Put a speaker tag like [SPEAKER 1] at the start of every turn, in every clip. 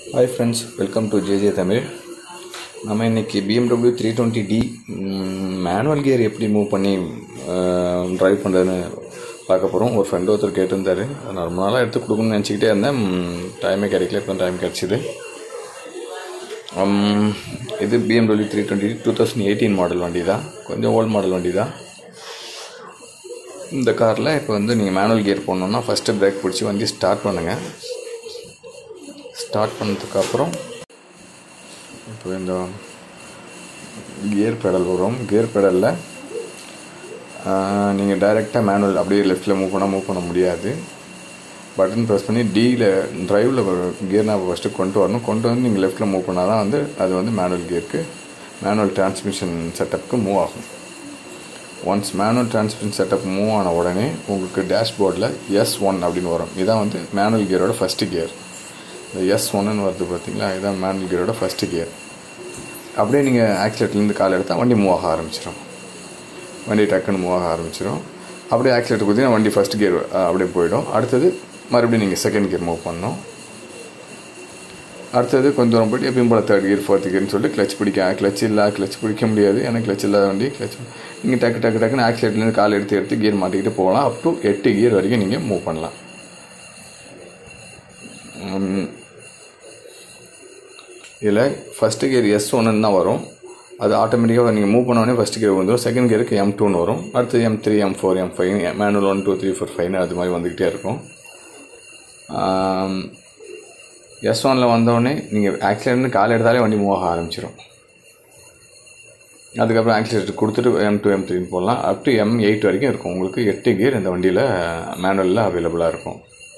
[SPEAKER 1] hi friends welcome to J J Tamil நம்ம இன்றைக்கி BMW three twenty D manual gear எப்படி move பண்ணி ட்ரைவ் பண்ணுறதுன்னு பார்க்க போகிறோம் ஒரு ஃப்ரெண்டு ஒருத்தர் கேட்டிருந்தாரு அது நான் ரொம்ப நாளாக எடுத்து கொடுக்கணும்னு நினச்சிக்கிட்டே இருந்தேன் டைமே கிடைக்கல இப்போ டைம் கிடச்சிது இது BMW three twenty two thousand eighteen model வண்டி தான் கொஞ்சம் ஓல்ட் மாடல் வண்டி தான் இந்த காரில் இப்போ வந்து நீங்கள் மேனுவல் கியர் போடணுன்னா ஃபஸ்ட்டு பிரேக் பிடிச்சி வண்டி ஸ்டார்ட் பண்ணுங்கள் ஸ்டார்ட் பண்ணதுக்கப்புறம் இப்போ இந்த கியர் பெடல் வரும் கியர் பெடலில் நீங்கள் டைரெக்டாக மேனுவல் அப்படியே லெஃப்ட்டில் மூவ் பண்ணால் மூவ் பண்ண முடியாது பட்டன் ப்ரெஸ் பண்ணி டியில் ட்ரைவில் கியர் நான் ஃபஸ்ட்டு கொண்டு வரணும் கொண்டு வந்து நீங்கள் லெஃப்ட்டில் மூவ் பண்ணால் தான் வந்து அது வந்து மேனுவல் கியருக்கு மேனுவல் டிரான்ஸ்மிஷன் செட்டப்புக்கு மூவ் ஆகும் once manual transmission setup move ஆன உடனே உங்களுக்கு டேஷ்போர்டில் எஸ் ஒன் அப்படின்னு வரும் இதான் வந்து மேனுவல் கியரோட ஃபஸ்ட்டு கியர் இந்த எஸ் ஒன்னு வருது பார்த்தீங்களா இதுதான் மேனுவல் கியரோட ஃபஸ்ட்டு கியர் அப்படியே நீங்கள் ஆக்சிலேட்டர்லேருந்து கால் எடுத்தால் வண்டி மூவ் ஆக ஆரம்பிச்சிடும் வண்டி டக்குன்னு மூவ் ஆக ஆரம்பிச்சிடும் அப்படியே ஆக்சிலேட்டர் கொடுத்தீங்கன்னா வண்டி ஃபஸ்ட் கியர் அப்படியே போயிடும் அடுத்தது மறுபடியும் நீங்கள் செகண்ட் கியர் மூவ் பண்ணணும் அடுத்தது கொஞ்சம் தூரம் போய்ட்டு எப்பயும் போல் தேர்ட் கியர் ஃபோர்த் கியர்னு சொல்லிட்டு கிளச் பிடிக்க கிளச் இல்லை கிளச் பிடிக்க முடியாது ஏன்னா கிளச் இல்லாத வண்டி கிளச் நீங்கள் டக்கு டக்கு டக்குன்னு ஆக்சிலேட்டர்லேருந்து கால் எடுத்து எடுத்து கியர் மாட்டிக்கிட்டு போகலாம் அப் டு எட்டு கியர் வரைக்கும் நீங்கள் மூவ் பண்ணலாம் இதில் ஃபஸ்ட்டு கியர் எஸ் ஒன்னு தான் வரும் அது ஆட்டோமேட்டிக்காக நீங்கள் மூவ் பண்ணோடனே ஃபஸ்ட் கியர் வந்துடும் செகண்ட் கியருக்கு எம் டூன்னு வரும் அடுத்து M three M four M five manual one two three four ஃபைவ்னு அது மாதிரி வந்துக்கிட்டே இருக்கும் எஸ் ஒனில் வந்தோடனே நீங்கள் ஆக்சிலேட்டர்னு கால் எடுத்தாலே வண்டி மூவ் ஆக ஆரம்பிச்சிடும் அதுக்கப்புறம் ஆக்சிலேட்டர் கொடுத்துட்டு எம் டூ எம் த்ரீன்னு போடலாம் அப் டு எம் எயிட் வரைக்கும் இருக்கும் உங்களுக்கு எட்டு கியர் இந்த வண்டியில் மேனுவலில் அவைலபிளாக இருக்கும்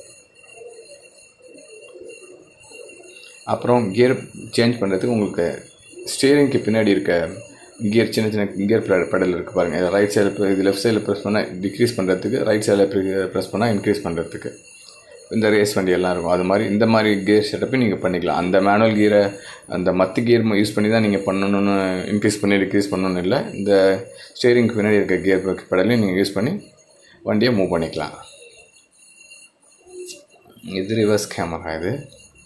[SPEAKER 1] அப்புறம் கியர் சேஞ்ச் பண்ணுறதுக்கு உங்களுக்கு ஸ்டியரிங்க்கு பின்னாடி இருக்க கியர் சின்ன சின்ன கியர் பெடல் இருக்குது பாருங்கள் இதை ரைட் சைடில் இது லெஃப்ட் சைடில் ப்ரெஸ் பண்ணால் டிக்ரீஸ் பண்ணுறதுக்கு ரைட் சைடில் ப்ரெஸ் பண்ணால் இன்க்ரீஸ் பண்ணுறதுக்கு இந்த ரேஸ் வண்டி எல்லாம் இருக்கும் அது மாதிரி இந்த மாதிரி கியர் செட்டப்பை நீங்கள் பண்ணிக்கலாம் அந்த மேனுவல் கியரை அந்த மற்ற கியர் யூஸ் பண்ணி தான் நீங்கள் பண்ணணும்னு இன்க்ரீஸ் பண்ணி டிக்ரீஸ் பண்ணணும்னு இல்லை இந்த ஸ்டியரிங்க்கு பின்னாடி இருக்க கியர் பெடலையும் நீங்கள் யூஸ் பண்ணி வண்டியை மூவ் பண்ணிக்கலாம் இது ரிவர்ஸ் கேமரா இது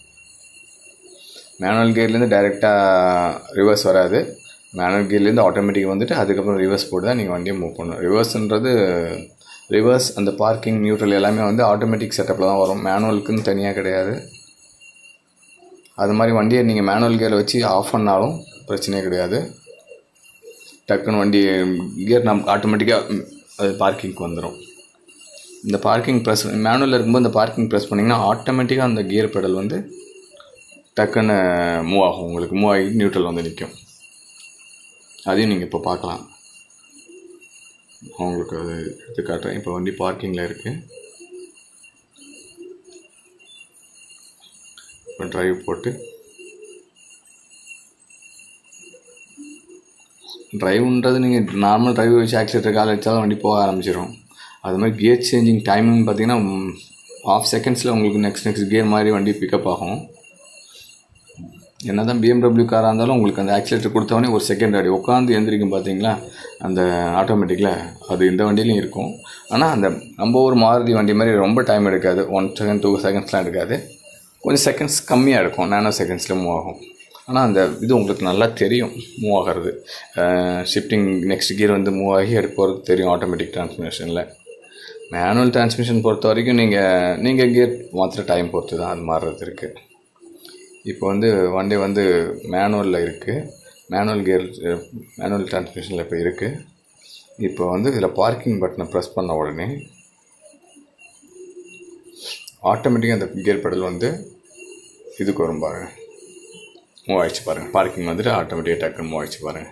[SPEAKER 1] மேனுவல் கியர்லேருந்து டைரெக்டாக ரிவர்ஸ் வராது மேனுவல் கியர்லேருந்து ஆட்டோமேட்டிக் வந்துட்டு அதுக்கப்புறம் ரிவர்ஸ் போட்டு தான் நீங்கள் வண்டியை மூவ் பண்ணணும் ரிவர்ஸ்ன்றது ரிவர்ஸ் அந்த பார்க்கிங் நியூட்ரல் எல்லாமே வந்து ஆட்டோமேட்டிக் செட்டப்பில் தான் வரும் மேனுவலுக்குன்னு தனியாக கிடையாது அது மாதிரி வண்டியை நீங்கள் மேனுவல் கியரில் வச்சு ஆஃப் பண்ணாலும் பிரச்சனையே கிடையாது டக்குன்னு வண்டி கியர் நம் ஆட்டோமேட்டிக்காக அது பார்க்கிங்க்கு வந்துடும் இந்த பார்க்கிங் ப்ரெஸ் மேனுவலில் இருக்கும்போது இந்த பார்க்கிங் ப்ரெஸ் பண்ணிங்கன்னா ஆட்டோமேட்டிக்காக அந்த கியர் பெடல் வந்து டக்குன்னு மூவ் ஆகும் உங்களுக்கு மூவ் ஆகி நியூட்ரல் வந்து நிற்கும் அதையும் நீங்கள் இப்போ பார்க்கலாம் உங்களுக்கு அது எடுத்து காட்டுறேன் இப்போ வண்டி பார்க்கிங்கில் இருக்குது இப்போ ட்ரைவ் போட்டு ட்ரைவ்ன்றது நீங்கள் நார்மல் ட்ரைவ் வச்சு ஆக்சிலேட்டர் கால் வச்சாலும் வண்டி போக ஆரம்பிச்சிடும் அது மாதிரி கியர் சேஞ்சிங் டைமிங் பார்த்தீங்கன்னா ஆஃப் செகண்ட்ஸில் உங்களுக்கு நெக்ஸ்ட் நெக்ஸ்ட் கியர் மாதிரி வண்டி பிக்கப் ஆகும் என்ன தான் பிஎம்டபிள்யூ காராக இருந்தாலும் உங்களுக்கு அந்த ஆக்சிலேட்டர் கொடுத்தவொடனே ஒரு செகண்ட் அடி உட்காந்து எழுந்திரிக்கும் பார்த்தீங்களா அந்த ஆட்டோமேட்டிக்கில் அது இந்த வண்டியிலையும் இருக்கும் ஆனால் அந்த நம்ம ஒரு மாருதி வண்டி மாதிரி ரொம்ப டைம் எடுக்காது ஒன் செகண்ட் டூ செகண்ட்ஸ்லாம் எடுக்காது கொஞ்சம் செகண்ட்ஸ் கம்மியாக இருக்கும் நேனோ செகண்ட்ஸில் மூவ் ஆகும் ஆனால் அந்த இது உங்களுக்கு நல்லா தெரியும் மூவ் ஆகிறது ஷிஃப்டிங் நெக்ஸ்ட் கியர் வந்து மூவ் ஆகி எடுக்க போகிறது தெரியும் ஆட்டோமேட்டிக் டிரான்ஸ்மிஷனில் மேனுவல் டிரான்ஸ்மிஷன் பொறுத்த வரைக்கும் நீங்கள் நீங்கள் கியர் மாத்திர டைம் பொறுத்து தான் அது மாறுறது இருக்குது இப்போ வந்து வண்டி வந்து மேனுவலில் இருக்குது மேனுவல் கியர் மேனுவல் டிரான்ஸ்மிஷனில் இப்போ இருக்குது இப்போ வந்து இதில் பார்க்கிங் பட்டனை ப்ரெஸ் பண்ண உடனே ஆட்டோமேட்டிக்காக அந்த கியர் பெடல் வந்து இதுக்கு வரும் பாருங்கள் மூவ் ஆகிடுச்சு பாருங்கள் பார்க்கிங் வந்துட்டு ஆட்டோமேட்டிக்காக டக்குன்னு மூவ் ஆகிடுச்சு பாருங்கள்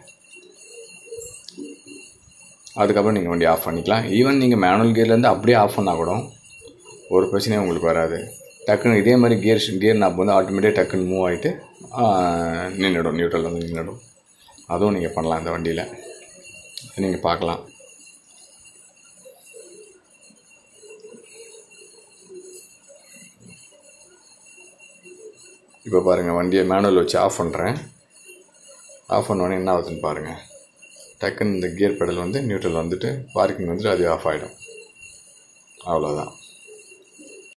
[SPEAKER 1] அதுக்கப்புறம் நீங்கள் வண்டி ஆஃப் பண்ணிக்கலாம் ஈவன் நீங்கள் மேனுவல் கியர்லேருந்து அப்படியே ஆஃப் பண்ணால் கூட ஒரு பிரச்சனையும் உங்களுக்கு வராது டக்குன்னு இதே மாதிரி கியர் கியர் நாப் வந்து ஆட்டோமேட்டிக்காக டக்குன்னு மூவ் ஆகிட்டு நின்றுடும் நியூட்ரல் வந்து நின்றுடும் அதுவும் நீங்கள் பண்ணலாம் இந்த வண்டியில் நீங்கள் பார்க்கலாம் இப்போ பாருங்கள் வண்டியை மேனுவல் வச்சு ஆஃப் பண்ணுறேன் ஆஃப் பண்ணோடனே என்ன ஆகுதுன்னு பாருங்கள் டக்குன்னு இந்த கியர் பெடல் வந்து நியூட்ரல் வந்துட்டு பார்க்கிங் வந்துட்டு அது ஆஃப் ஆகிடும் அவ்வளோதான்